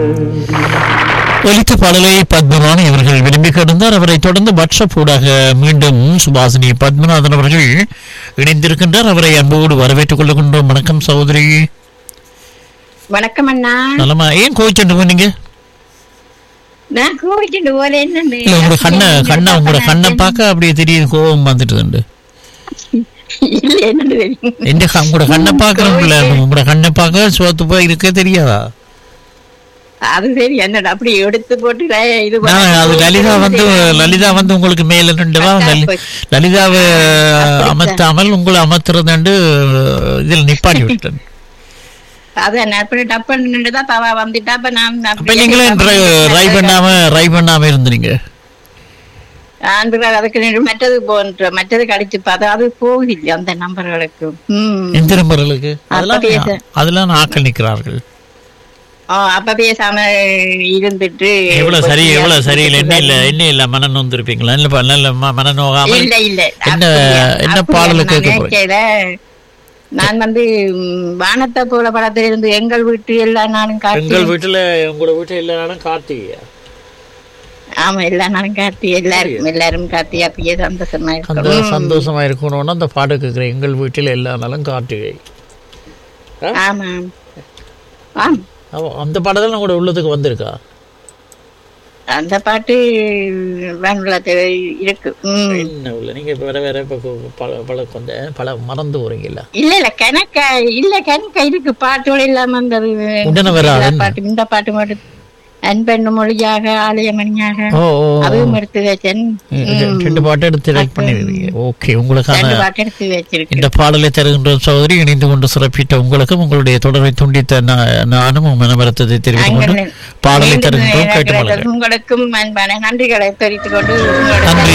ஒலித்த பாடலை பத்மநாதன் அவர்கள் விரும்பி கிடந்தார் அவரை தொடர்ந்து வாட்ஸ்அப் ஊடாக மீண்டும் சுபாசினி பத்மநாதன் அவர்கள் இணைந்திருக்கின்றார் அவரை அன்போடு வரவேற்றுக் கொள்ளுகின்றோம் வணக்கம் சகோதரி வணக்கம் அண்ணா நலமா ஏன் கோவிச்சுட்டு போனீங்க நான் கோவிச்சுட்டு போல என்னண்டு இல்ல உங்களோட கண்ணை கண்ணை உங்களோட கண்ணை பார்க்க அப்படியே திடீர்னு கோபம் வந்துட்டு இல்ல என்னண்டு தெரியும் எந்த க- உங்களோட கண்ணை பார்க்கறோம்ல உங்களோட கண்ணை பார்க்க சோத்து போய் இருக்க தெரியாதா அது சரி என்னடா அப்படி எடுத்து போட்டு ல- இது நான் அது லலிதா வந்து லலிதா வந்து உங்களுக்கு மேல நின்றுவா லலி- லலிதாவை அமர்த்தாமல் உங்களை அமர்த்துறதுண்டு இதில் நிப்பாட்டி விட்டேன் அது என்ன அப்படி டப்புன்னு நின்றுதான் தவா வந்துட்டா அப்ப நான் அப்ப அப்படியே நீங்களே ரை பண்ணாம ரை பண்ணாம இருந்தீங்க ஆண்டு அதுக்கு நின்று மற்றது போன்ற மற்றது கடிச்சு பார்த்தா அது போகல அந்த நம்பர்களுக்கு ம் எந்த நம்பர்களுக்கு அதெல்லாம் பேச. அதெல்லாம் ஆக்கள் நிற்கிறார்கள் ஆ, அப்ப பேசாம இருந்துட்டு எவ்வளவு சரி எவ்வளவு சரியில்லை என்ன இல்ல என்ன இல்ல மன நொந்திருப்பீங்களா இல்ல ப- நல்ல ம- மன நோகாமல் இல்ல இல்ல என்ன அப்படியா- என்ன அப்படியா பாடல நான் கேட்க போறீங்க நினைக்கல. நான் வந்து ம், வானத்தை போல படத்துல இருந்து எங்கள் வீட்டு எல்லா நாளும் காட்டி எங்கள் வீட்டுல உங்களோட வீட்டுல இல்லைன்னா கார்த்திகையா ஆமா எல்லா நாளும் காட்டி எல்லாரும் எல்லாரும் காட்டி அப்படியே சந்தோஷமா அந்த இருக்கும் சந்தோஷமா இருக்கணும்னா அந்த பாட்டு கேட்குறேன் எங்கள் வீட்டில் எல்லா நாளும் கார்த்திகை ஆமா ஆம் அவ- அந்த பாடல் கூட உள்ளத்துக்கு வந்திருக்கா அந்த பாட்டு வானுலத்தில் இருக்கு ம் என்ன உள்ள நீங்க இப்ப வேற வேற இப்ப கு- பல பல கொஞ்சம் பல மறந்து போறீங்கல்ல இல்ல இல்ல கணக்கா இல்ல கணக்கா இருக்கு பாட்டுகள் இல்லாம அந்த உடனே வராது. எல்லா பாட்டு இந்த பாட்டு மட்டும் அன்பெண்ணு மொழியாக ஆலயமணியாக ஓ ஓ அதுவும் எடுத்து வச்சேன் ரெ- ரெண்டு பாட்டு எடுத்து செலக்ட் பண்ணிருக்கீங்க ஓகே உங்களுக்கான ரெண்டு பாட்டு எடுத்து வச்சிருக்கேன் இந்த பாடலை தருகின்ற சகோதரி இணைந்து கொண்டு சிறப்பித்த உங்களுக்கும் உங்களுடைய தொடர்பை துண்டித்த நா- நானும் மனவரத்தத்தை தெரிவித்துக் கொண்டு அங்கே பாடலை மீண்டும் தருகின்றோம் கேட்டு எனக்கு மலர்கள் உங்களுக்கும் அன்பான நன்றிகளை தெரிவித்துக் கொண்டு உங்களோட நன்றி